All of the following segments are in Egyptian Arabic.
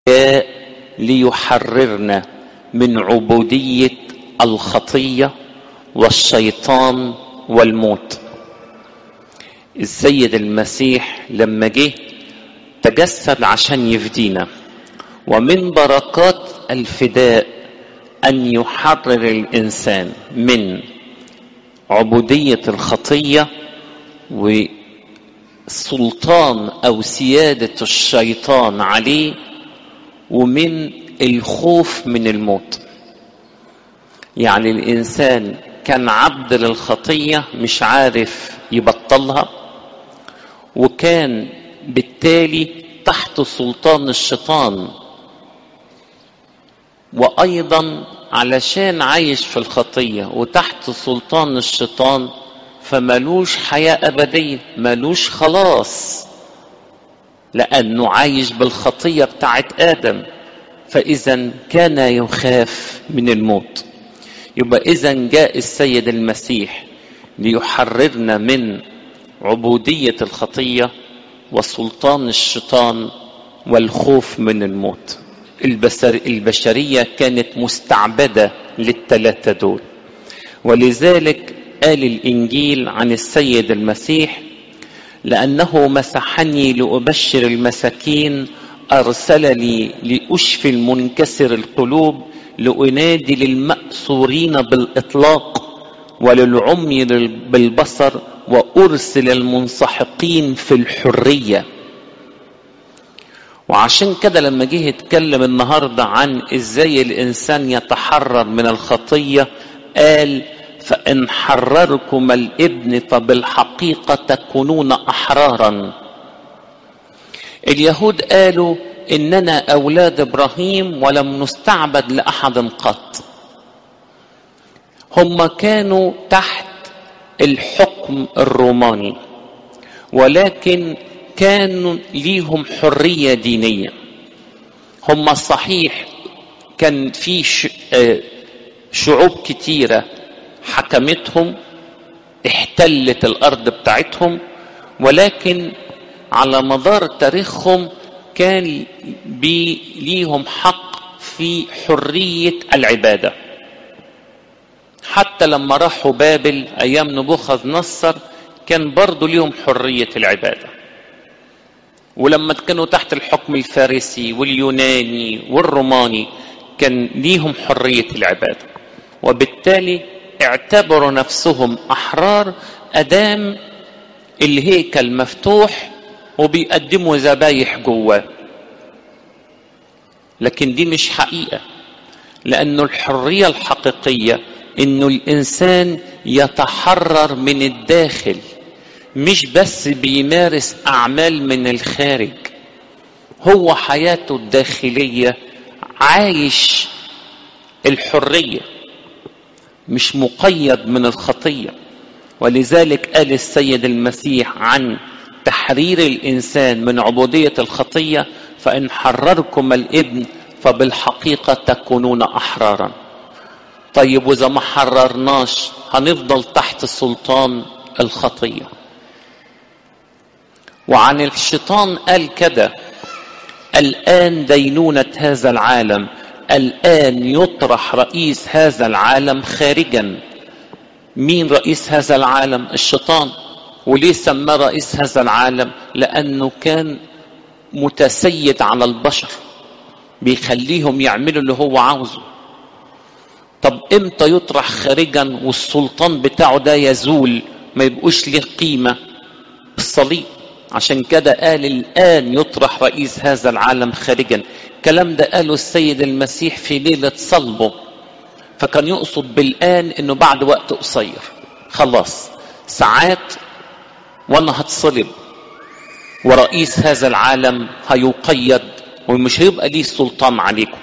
جاء ليحررنا من عبودية الخطية والشيطان والموت السيد المسيح لما جه تجسد عشان يفدينا ومن بركات الفداء ان يحرر الانسان من عبوديه الخطيه وسلطان او سياده الشيطان عليه ومن الخوف من الموت يعني الانسان كان عبد للخطيه مش عارف يبطلها وكان بالتالي تحت سلطان الشيطان وايضا علشان عايش في الخطيه وتحت سلطان الشيطان فملوش حياه ابديه ملوش خلاص لانه عايش بالخطيه بتاعت ادم فاذا كان يخاف من الموت يبقى اذا جاء السيد المسيح ليحررنا من عبوديه الخطيه وسلطان الشيطان والخوف من الموت البشر البشرية كانت مستعبدة للثلاثة دول ولذلك قال الإنجيل عن السيد المسيح لأنه مسحني لأبشر المساكين أرسلني لأشفي المنكسر القلوب لأنادي للمأسورين بالإطلاق وللعمي بالبصر وأرسل المنسحقين في الحرية وعشان كده لما جه يتكلم النهارده عن ازاي الانسان يتحرر من الخطيه قال فان حرركم الابن فبالحقيقه تكونون احرارا اليهود قالوا اننا اولاد ابراهيم ولم نستعبد لاحد قط هم كانوا تحت الحكم الروماني ولكن كانوا ليهم حرية دينية هم صحيح كان في شعوب كتيرة حكمتهم احتلت الأرض بتاعتهم ولكن على مدار تاريخهم كان بي ليهم حق في حرية العبادة حتى لما راحوا بابل أيام نبوخذ نصر كان برضو ليهم حرية العبادة ولما كانوا تحت الحكم الفارسي واليوناني والروماني كان ليهم حرية العبادة وبالتالي اعتبروا نفسهم أحرار أدام الهيكل مفتوح وبيقدموا ذبايح جواه لكن دي مش حقيقة لأنه الحرية الحقيقية إنه الإنسان يتحرر من الداخل مش بس بيمارس أعمال من الخارج هو حياته الداخلية عايش الحرية مش مقيد من الخطية ولذلك قال السيد المسيح عن تحرير الإنسان من عبودية الخطية فإن حرركم الابن فبالحقيقة تكونون أحرارا طيب وإذا ما حررناش هنفضل تحت سلطان الخطيه وعن الشيطان قال كده الآن دينونة هذا العالم الآن يطرح رئيس هذا العالم خارجا مين رئيس هذا العالم الشيطان وليه سماه رئيس هذا العالم لأنه كان متسيد على البشر بيخليهم يعملوا اللي هو عاوزه طب امتى يطرح خارجا والسلطان بتاعه ده يزول ما يبقوش له قيمة الصليب عشان كده قال الآن يطرح رئيس هذا العالم خارجا الكلام ده قاله السيد المسيح في ليلة صلبه فكان يقصد بالآن انه بعد وقت قصير خلاص ساعات وانا هتصلب ورئيس هذا العالم هيقيد ومش هيبقى ليه سلطان عليكم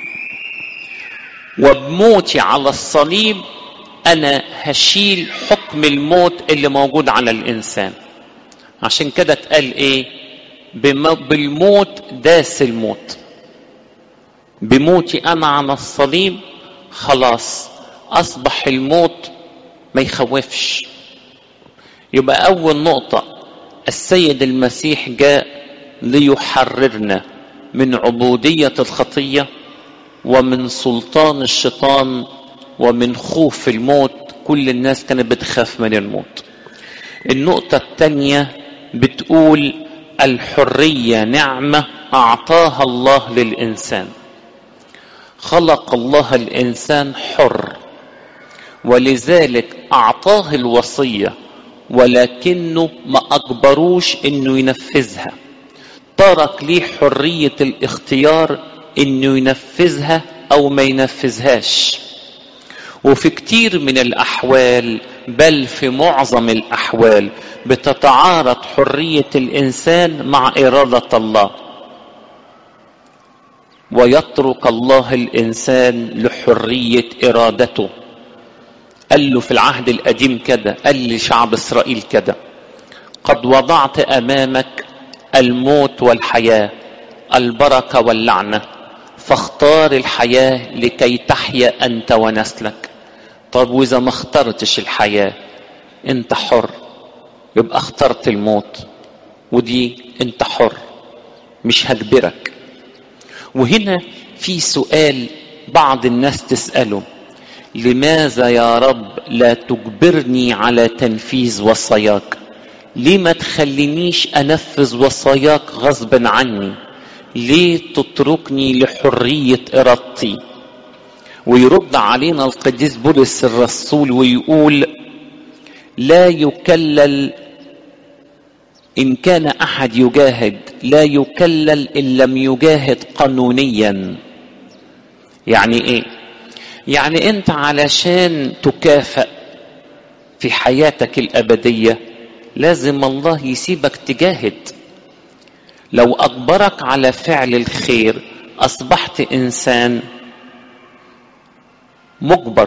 وبموتي على الصليب انا هشيل حكم الموت اللي موجود على الانسان عشان كده اتقال ايه بالموت داس الموت بموتي انا على الصليب خلاص اصبح الموت ما يخوفش يبقى اول نقطه السيد المسيح جاء ليحررنا من عبودية الخطية ومن سلطان الشيطان ومن خوف الموت كل الناس كانت بتخاف من الموت النقطة الثانية بتقول الحرية نعمة أعطاها الله للإنسان خلق الله الإنسان حر ولذلك أعطاه الوصية ولكنه ما أجبروش إنه ينفذها ترك ليه حرية الاختيار إنه ينفذها أو ما ينفذهاش وفي كتير من الأحوال بل في معظم الأحوال بتتعارض حرية الإنسان مع إرادة الله ويترك الله الإنسان لحرية إرادته قال له في العهد القديم كده قال لشعب إسرائيل كده قد وضعت أمامك الموت والحياة البركة واللعنة فاختار الحياة لكي تحيا أنت ونسلك طب وإذا ما اخترتش الحياة أنت حر يبقى اخترت الموت ودي أنت حر مش هجبرك وهنا في سؤال بعض الناس تسأله لماذا يا رب لا تجبرني على تنفيذ وصاياك ليه ما تخلينيش انفذ وصاياك غصبا عني ليه تتركني لحريه ارادتي ويرد علينا القديس بولس الرسول ويقول لا يكلل ان كان احد يجاهد لا يكلل ان لم يجاهد قانونيا يعني ايه يعني انت علشان تكافئ في حياتك الابديه لازم الله يسيبك تجاهد لو اجبرك على فعل الخير اصبحت انسان مجبر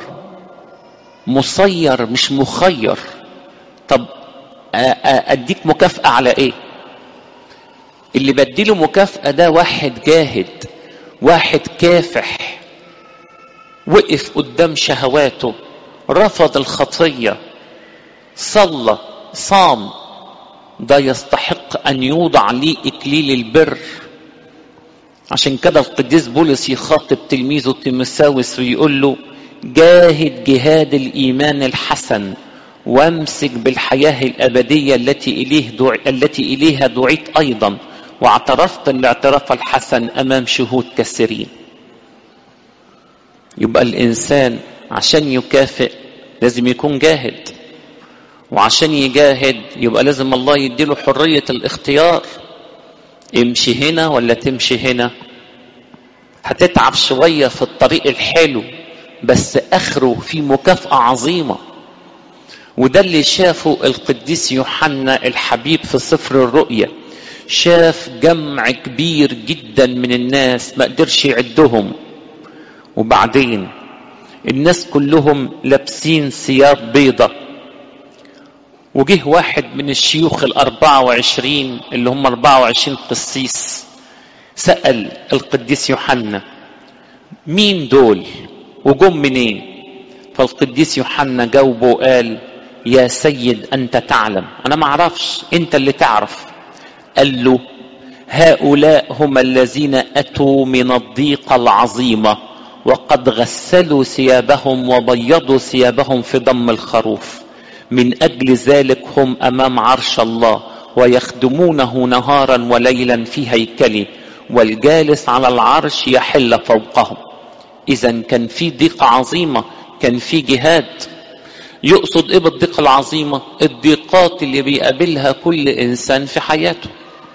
مسير مش مخير طب اديك مكافاه على ايه اللي بديله مكافاه ده واحد جاهد واحد كافح وقف قدام شهواته رفض الخطيه صلى صام ده يستحق ان يوضع ليه اكليل البر عشان كده القديس بولس يخاطب تلميذه تيمساوس ويقول له جاهد جهاد الايمان الحسن وامسك بالحياه الابديه التي اليه دعي التي اليها دعيت ايضا واعترفت الاعتراف الحسن امام شهود كثيرين يبقى الانسان عشان يكافئ لازم يكون جاهد وعشان يجاهد يبقى لازم الله يديله حرية الاختيار امشي هنا ولا تمشي هنا هتتعب شوية في الطريق الحلو بس اخره في مكافأة عظيمة وده اللي شافه القديس يوحنا الحبيب في سفر الرؤيا شاف جمع كبير جدا من الناس ما قدرش يعدهم وبعدين الناس كلهم لابسين ثياب بيضة وجه واحد من الشيوخ الأربعة وعشرين اللي هم أربعة وعشرين قسيس سأل القديس يوحنا مين دول وجم منين فالقديس يوحنا جاوبه وقال يا سيد أنت تعلم أنا ما أعرفش أنت اللي تعرف قال له هؤلاء هم الذين أتوا من الضيقة العظيمة وقد غسلوا ثيابهم وبيضوا ثيابهم في دم الخروف من اجل ذلك هم امام عرش الله ويخدمونه نهارا وليلا في هيكله والجالس على العرش يحل فوقهم اذا كان في ضيقه عظيمه كان في جهاد يقصد ايه بالضيقه العظيمه الضيقات اللي بيقابلها كل انسان في حياته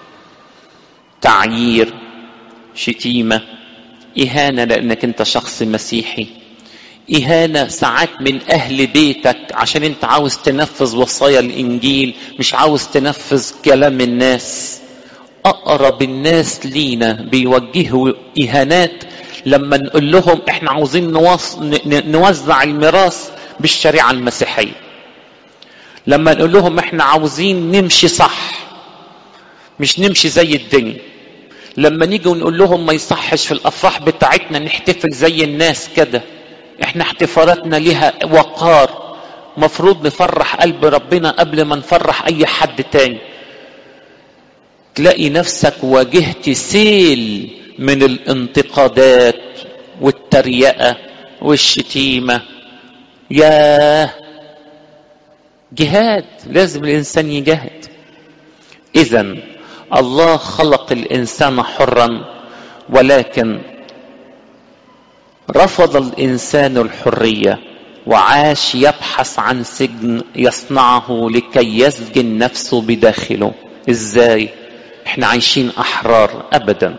تعيير شتيمه إهانة لأنك أنت شخص مسيحي إهانة ساعات من أهل بيتك عشان أنت عاوز تنفذ وصايا الإنجيل مش عاوز تنفذ كلام الناس أقرب الناس لينا بيوجهوا إهانات لما نقول لهم إحنا عاوزين نوص... نوزع الميراث بالشريعة المسيحية لما نقول لهم إحنا عاوزين نمشي صح مش نمشي زي الدنيا لما نيجي ونقول لهم ما يصحش في الافراح بتاعتنا نحتفل زي الناس كده احنا احتفالاتنا لها وقار مفروض نفرح قلب ربنا قبل ما نفرح اي حد تاني تلاقي نفسك واجهت سيل من الانتقادات والتريقة والشتيمة ياه جهاد لازم الإنسان يجاهد إذا الله خلق الإنسان حرا ولكن رفض الإنسان الحرية وعاش يبحث عن سجن يصنعه لكي يسجن نفسه بداخله ازاي احنا عايشين احرار ابدا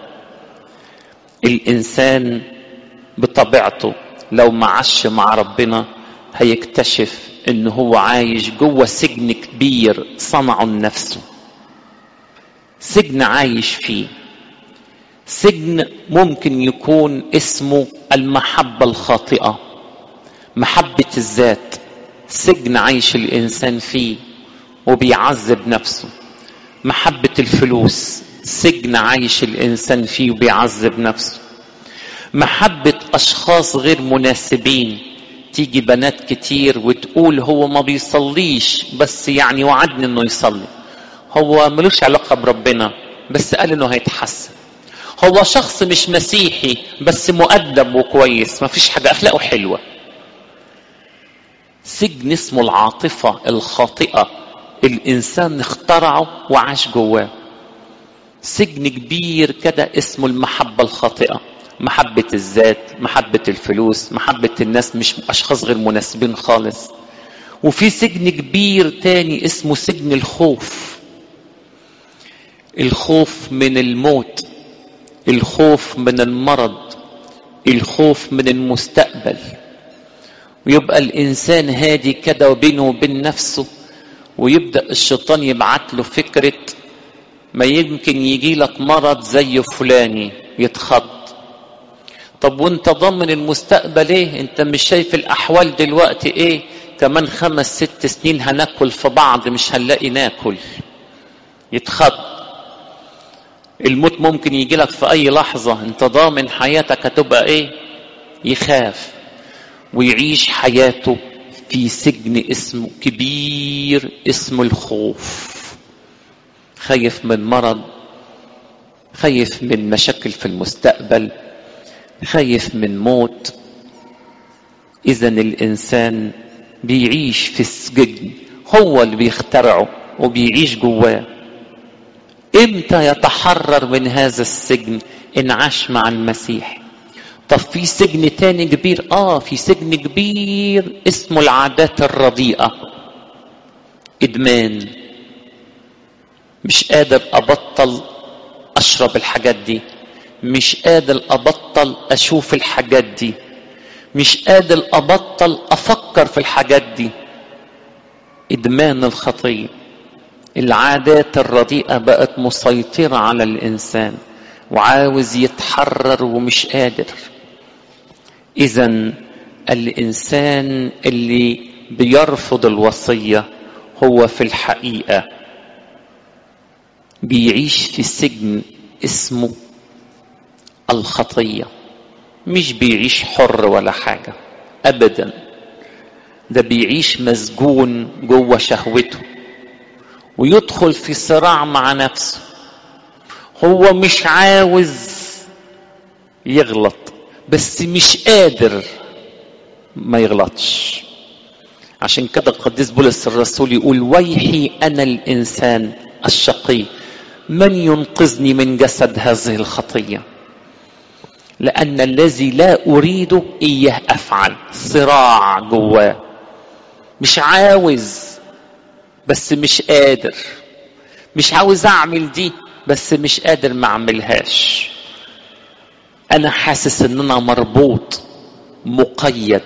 الانسان بطبيعته لو ما عاش مع ربنا هيكتشف ان هو عايش جوه سجن كبير صنعه لنفسه سجن عايش فيه سجن ممكن يكون اسمه المحبه الخاطئه محبه الذات سجن عايش الانسان فيه وبيعذب نفسه محبه الفلوس سجن عايش الانسان فيه وبيعذب نفسه محبه اشخاص غير مناسبين تيجي بنات كتير وتقول هو ما بيصليش بس يعني وعدني انه يصلي هو ملوش علاقه بربنا بس قال انه هيتحسن هو شخص مش مسيحي بس مؤدب وكويس ما فيش حاجه اخلاقه حلوه سجن اسمه العاطفه الخاطئه الانسان اخترعه وعاش جواه سجن كبير كده اسمه المحبه الخاطئه محبه الذات محبه الفلوس محبه الناس مش اشخاص غير مناسبين خالص وفي سجن كبير تاني اسمه سجن الخوف الخوف من الموت الخوف من المرض الخوف من المستقبل ويبقى الانسان هادي كده وبينه وبين نفسه ويبدا الشيطان يبعت له فكره ما يمكن يجي لك مرض زي فلاني يتخض طب وانت ضامن المستقبل ايه انت مش شايف الاحوال دلوقتي ايه كمان خمس ست سنين هناكل في بعض مش هنلاقي ناكل يتخض الموت ممكن يجي لك في اي لحظة انت ضامن حياتك هتبقى ايه يخاف ويعيش حياته في سجن اسمه كبير اسمه الخوف خايف من مرض خايف من مشاكل في المستقبل خايف من موت اذا الانسان بيعيش في السجن هو اللي بيخترعه وبيعيش جواه امتى يتحرر من هذا السجن ان عاش مع المسيح طب في سجن تاني كبير اه في سجن كبير اسمه العادات الرديئه ادمان مش قادر ابطل اشرب الحاجات دي مش قادر ابطل اشوف الحاجات دي مش قادر ابطل افكر في الحاجات دي ادمان الخطيه العادات الرديئه بقت مسيطره على الانسان وعاوز يتحرر ومش قادر اذا الانسان اللي بيرفض الوصيه هو في الحقيقه بيعيش في سجن اسمه الخطيه مش بيعيش حر ولا حاجه ابدا ده بيعيش مسجون جوه شهوته ويدخل في صراع مع نفسه هو مش عاوز يغلط بس مش قادر ما يغلطش عشان كده القديس بولس الرسول يقول ويحي انا الانسان الشقي من ينقذني من جسد هذه الخطيه لان الذي لا اريده اياه افعل صراع جواه مش عاوز بس مش قادر مش عاوز اعمل دي بس مش قادر ما اعملهاش انا حاسس ان انا مربوط مقيد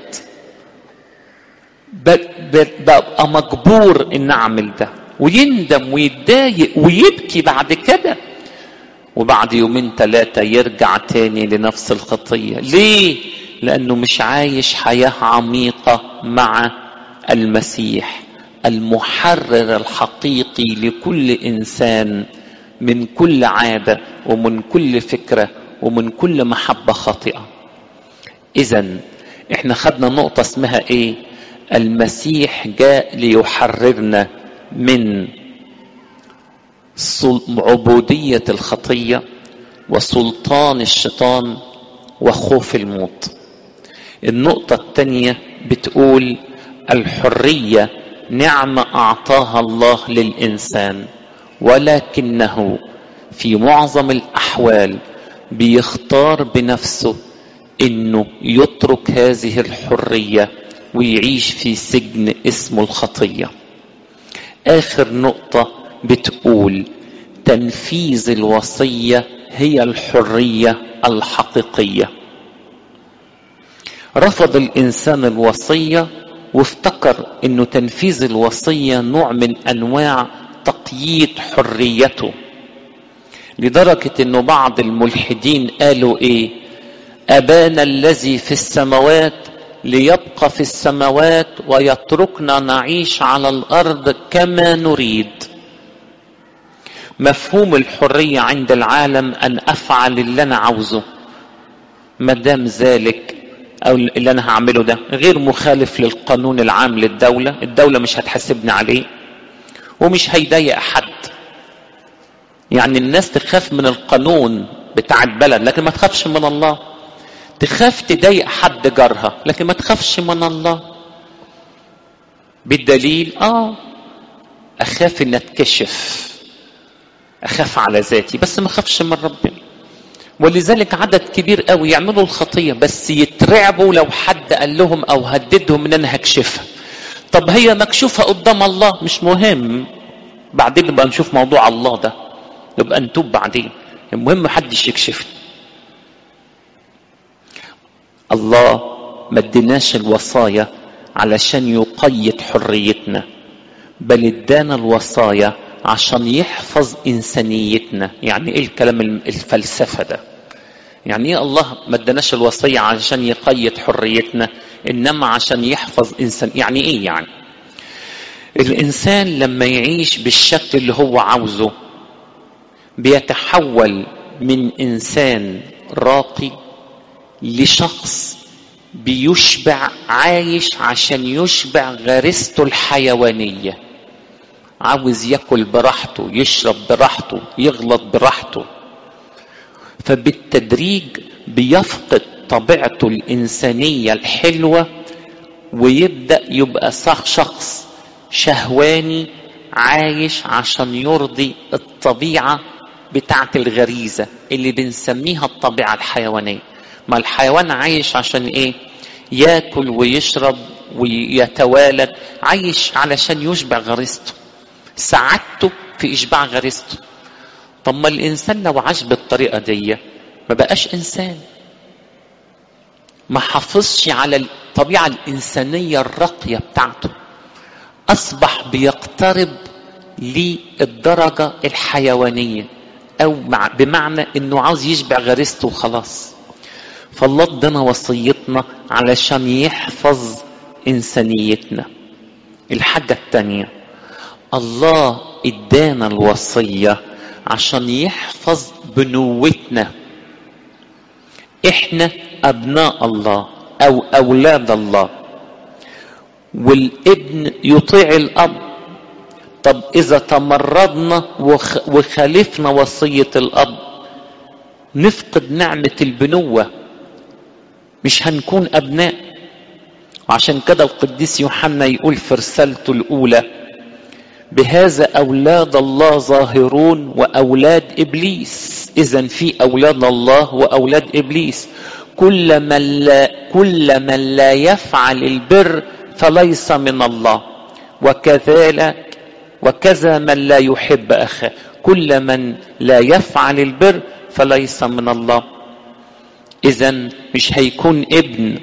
ببقى مجبور ان اعمل ده ويندم ويتضايق ويبكي بعد كده وبعد يومين ثلاثة يرجع تاني لنفس الخطية ليه؟ لأنه مش عايش حياة عميقة مع المسيح المحرر الحقيقي لكل إنسان من كل عادة ومن كل فكرة ومن كل محبة خاطئة إذا إحنا خدنا نقطة اسمها إيه؟ المسيح جاء ليحررنا من عبودية الخطية وسلطان الشيطان وخوف الموت النقطة الثانية بتقول الحرية نعمة أعطاها الله للإنسان ولكنه في معظم الأحوال بيختار بنفسه إنه يترك هذه الحرية ويعيش في سجن اسمه الخطية آخر نقطة بتقول تنفيذ الوصية هي الحرية الحقيقية رفض الإنسان الوصية وافتكر انه تنفيذ الوصية نوع من انواع تقييد حريته لدرجة انه بعض الملحدين قالوا ايه ابانا الذي في السماوات ليبقى في السماوات ويتركنا نعيش على الارض كما نريد مفهوم الحرية عند العالم ان افعل اللي انا عاوزه ما دام ذلك او اللي انا هعمله ده غير مخالف للقانون العام للدولة الدولة مش هتحاسبني عليه ومش هيضايق حد يعني الناس تخاف من القانون بتاع البلد لكن ما تخافش من الله تخاف تضايق حد جارها لكن ما تخافش من الله بالدليل اه اخاف ان اتكشف اخاف على ذاتي بس ما اخافش من ربنا ولذلك عدد كبير قوي يعملوا الخطيه بس يترعبوا لو حد قال لهم او هددهم ان انا هكشفها طب هي مكشوفه قدام الله مش مهم بعدين نبقى نشوف موضوع الله ده نبقى نتوب بعدين المهم محدش يكشفني الله ما اديناش الوصايا علشان يقيد حريتنا بل ادانا الوصايا عشان يحفظ انسانيتنا يعني ايه الكلام الفلسفه ده يعني ايه الله ما اداناش الوصيه علشان يقيد حريتنا انما عشان يحفظ انسان يعني ايه يعني الانسان لما يعيش بالشكل اللي هو عاوزه بيتحول من انسان راقي لشخص بيشبع عايش عشان يشبع غريزته الحيوانيه عاوز ياكل براحته يشرب براحته يغلط براحته فبالتدريج بيفقد طبيعته الانسانيه الحلوه ويبدا يبقى شخص شهواني عايش عشان يرضي الطبيعه بتاعه الغريزه اللي بنسميها الطبيعه الحيوانيه ما الحيوان عايش عشان ايه ياكل ويشرب ويتوالد عايش علشان يشبع غريزته سعادته في اشباع غريزته طب ما الانسان لو عاش بالطريقه دي ما بقاش انسان ما حافظش على الطبيعه الانسانيه الراقيه بتاعته اصبح بيقترب للدرجه الحيوانيه او مع بمعنى انه عاوز يشبع غريزته وخلاص فالله ادانا وصيتنا علشان يحفظ انسانيتنا الحاجه الثانيه الله ادانا الوصيه عشان يحفظ بنوتنا احنا ابناء الله او اولاد الله والابن يطيع الاب طب اذا تمردنا وخالفنا وصيه الاب نفقد نعمه البنوه مش هنكون ابناء وعشان كده القديس يوحنا يقول في رسالته الاولى بهذا اولاد الله ظاهرون واولاد ابليس اذا في اولاد الله واولاد ابليس كل من لا كل من لا يفعل البر فليس من الله وكذلك وكذا من لا يحب اخاه كل من لا يفعل البر فليس من الله اذا مش هيكون ابن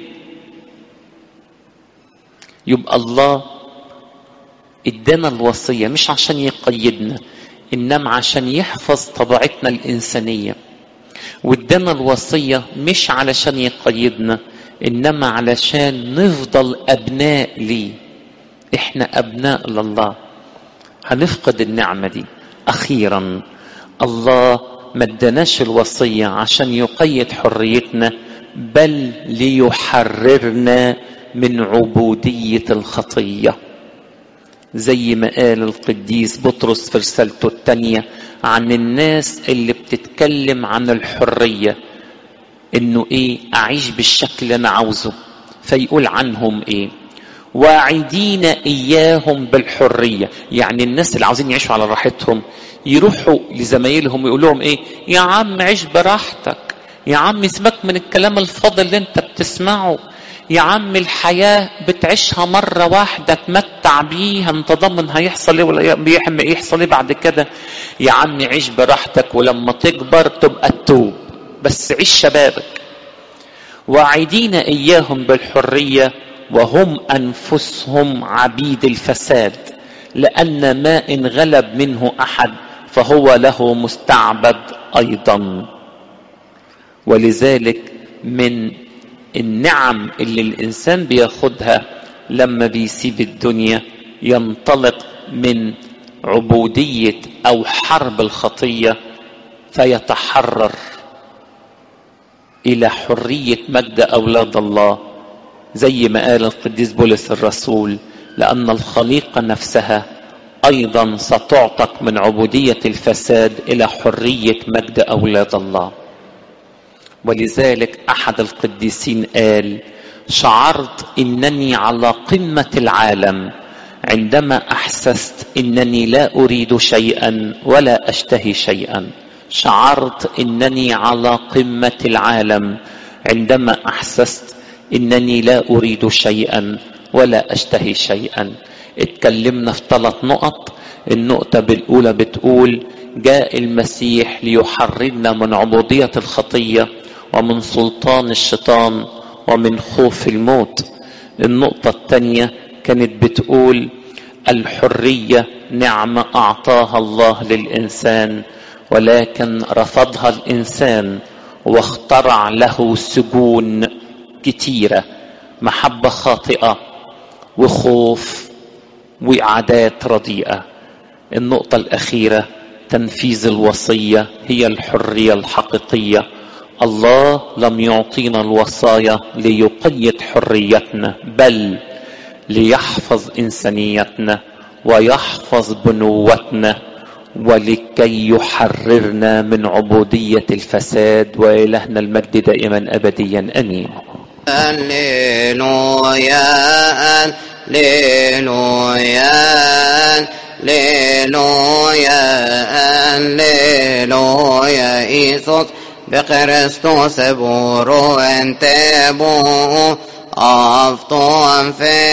يبقى الله ادانا الوصيه مش عشان يقيدنا انما عشان يحفظ طبيعتنا الانسانيه وادانا الوصيه مش علشان يقيدنا انما علشان نفضل ابناء ليه احنا ابناء لله هنفقد النعمه دي اخيرا الله ما اداناش الوصيه عشان يقيد حريتنا بل ليحررنا من عبوديه الخطيه زي ما قال القديس بطرس في رسالته الثانية عن الناس اللي بتتكلم عن الحرية انه ايه اعيش بالشكل اللي انا عاوزه فيقول عنهم ايه واعدين اياهم بالحريه يعني الناس اللي عاوزين يعيشوا على راحتهم يروحوا لزمايلهم ويقول لهم ايه يا عم عيش براحتك يا عم سيبك من الكلام الفاضي اللي انت بتسمعه يا عم الحياة بتعيشها مرة واحدة تمتع بيها انت ضامن هيحصل ايه ولا يحصل ايه بعد كده يا عم عيش براحتك ولما تكبر تبقى تتوب بس عيش شبابك واعدين اياهم بالحرية وهم انفسهم عبيد الفساد لان ما ان غلب منه احد فهو له مستعبد ايضا ولذلك من النعم اللي الانسان بياخدها لما بيسيب الدنيا ينطلق من عبوديه او حرب الخطيه فيتحرر الى حريه مجد اولاد الله زي ما قال القديس بولس الرسول لان الخليقه نفسها ايضا ستعتق من عبوديه الفساد الى حريه مجد اولاد الله ولذلك احد القديسين قال شعرت انني على قمه العالم عندما احسست انني لا اريد شيئا ولا اشتهي شيئا شعرت انني على قمه العالم عندما احسست انني لا اريد شيئا ولا اشتهي شيئا اتكلمنا في ثلاث نقط النقطه الاولى بتقول جاء المسيح ليحررنا من عبوديه الخطيه ومن سلطان الشيطان ومن خوف الموت النقطه الثانيه كانت بتقول الحريه نعمه اعطاها الله للانسان ولكن رفضها الانسان واخترع له سجون كتيره محبه خاطئه وخوف وعادات رديئه النقطه الاخيره تنفيذ الوصيه هي الحريه الحقيقيه الله لم يعطينا الوصايا ليقيد حريتنا بل ليحفظ انسانيتنا ويحفظ بنوتنا ولكي يحررنا من عبودية الفساد وإلهنا المجد دائما أبديا أمين هللويا هللويا هللويا هللويا إيسوس بكريستوس بورو انتبو أفتون في